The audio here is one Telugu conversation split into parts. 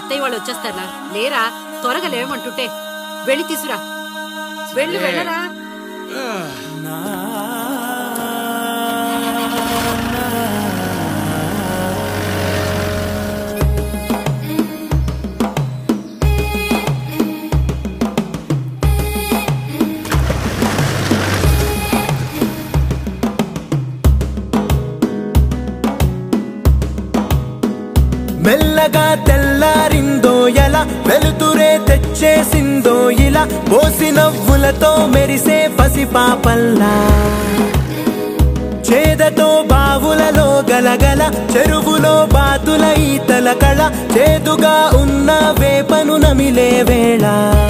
అత్తయ్య వాళ్ళు వచ్చేస్తారా లేరా త్వరగా లేవమంటుంటే వెళ్ళి తీసురా వెళ్ళు వెళ్ళరా మెల్లగా తెల్లారిందో ఎలా వెలుతురే తెచ్చేసిందో ఇలా పోసి నవ్వులతో మెరిసే పసిపాపల్లా చేదతో బావులలో గలగల చెరువులో బాతుల ఈతల కళ చేదుగా ఉన్న వేపను నమిలే వేళ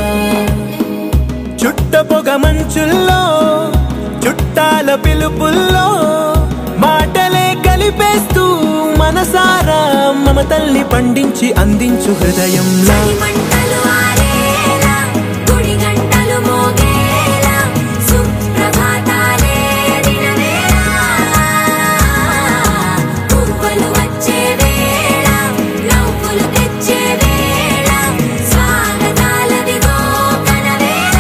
చుట్ట పొగ మంచుల్లో చుట్టాల పిలుపుల్లో మాటలే కలిపేస్తూ మనసారా మమతల్ని పండించి అందించు హృదయంలా మంటలు ఆరేలా గుడి గంటలు మోగేలా సుప్రభాతాలే దినవేళ పువ్వులు వచ్చే వేళ నవ్వులు తెచ్చే వేళ స్వాగతాలదిగో కనవేళ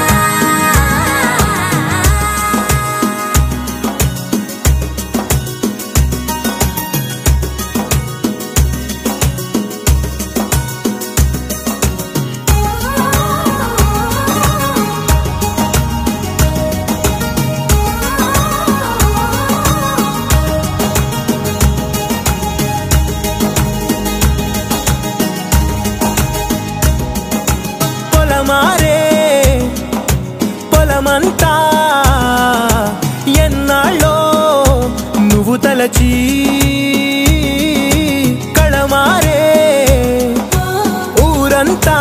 పొలమారే పొలమంతా ఎన్నాళ్ళో నువ్వు తలచి కళమారే ఊరంతా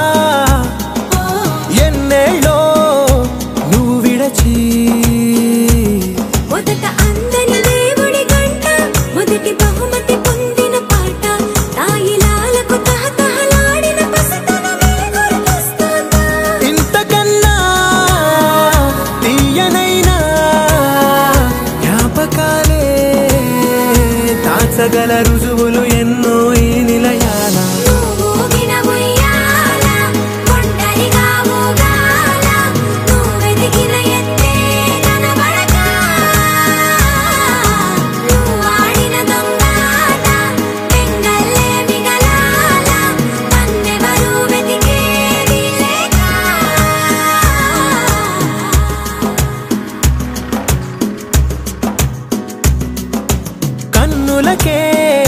ఎన్నేళ్ళో నువ్వు విడచి మొదట అందని దేవుడి గంట మొదటి బహుమతి పొందిన పాట తాయిలాలకు తహతహలాడిన పసితనమే గుర్తొస్తుందా ఇంతకన్నా తీయనైనా జ్ఞాపకాలే దాచగల రుజువులు ఎన్నో ఈ నిలయాల నువ్వు ఊగిన ఉయ్యాల ఒంటరిగా ఊగాల నువ్వెదిగిన ఎత్తే కనబడక నువ్వు ఆడిన దొంగాట పెంగల్లే మిగలాల నన్నెవరూ వెతికేది లేక కన్నులకే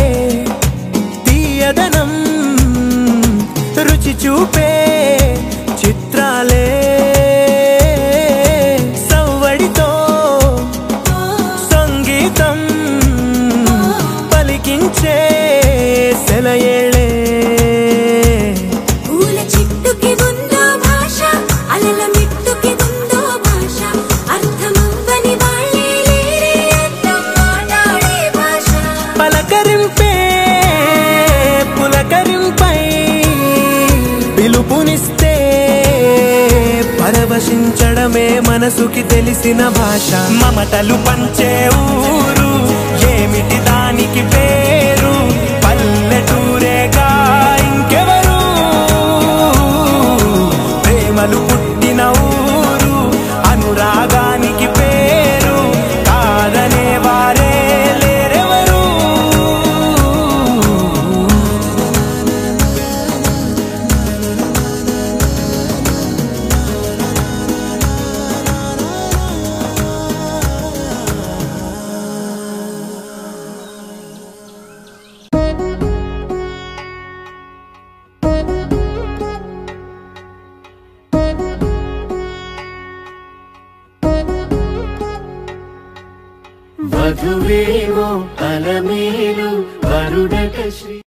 తీయదనం రుచి చూపే చిత్రాలే సవ్వడితో సంగీతం పలికించే సెలయేళే పూల చెట్టుకి ఉందో భాష అలల మిట్టుకి ఉందో భాష అర్థమవ్వని వాళ్ళే లేరే అర్థం మాట్లాడే భాష పలకరింపే పులకరింపై పిలుపునిస్తే పరవశించడమే మనసుకి తెలిసిన భాష మమతలు పంచే ఊరు ఏమిటి దానికి పేరు పల్లెటూరేగా ఇంకెవరు ప్రేమలు పుట్టిన ఊరు అనురాగానికి పేరు కాదనే వారే లేరెవరు వధువేమో అలమేలు వరుడట శ్రీ